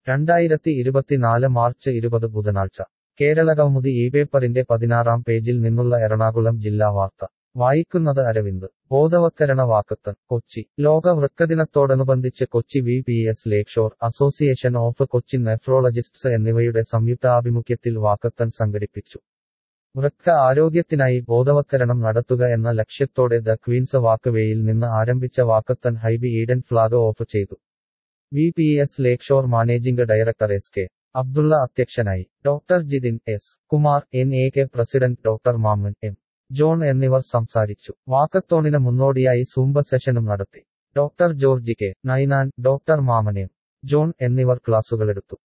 രണ്ടായിരത്തി ഇരുപത്തിനാല് മാർച്ച് ഇരുപത് ബുധനാഴ്ച കേരളകൗമുദി ഈ പേപ്പറിന്റെ പതിനാറാം പേജിൽ നിന്നുള്ള എറണാകുളം ജില്ലാ വാർത്ത വായിക്കുന്നത് അരവിന്ദ് ബോധവത്കരണ വാക്കത്തൻ കൊച്ചി ലോക വൃക്കദിനത്തോടനുബന്ധിച്ച് Kochi V P S lake shore association of Cochin nephrologists എന്നിവയുടെ സംയുക്താഭിമുഖ്യത്തിൽ വാക്കത്തൻ സംഘടിപ്പിച്ചു വൃക്ക ആരോഗ്യത്തിനായി ബോധവത്കരണം നടത്തുക എന്ന ലക്ഷ്യത്തോടെ ദ ക്വീൻസ് വാക്ക് വേയിൽ നിന്ന് ആരംഭിച്ച walkathon Hibi Eden flag off ചെയ്തു V P S lake shore managing director S K Abdulla അധ്യക്ഷനായി doctor Jithin S Kumar N A K president doctor Mammen M John എന്നിവർ സംസാരിച്ചു വാക്കത്തോണിന് മുന്നോടിയായി സൂംബ സെഷനും നടത്തി doctor Georgy K Ninan doctor Mammen M John എന്നിവർ ക്ലാസുകളെടുത്തു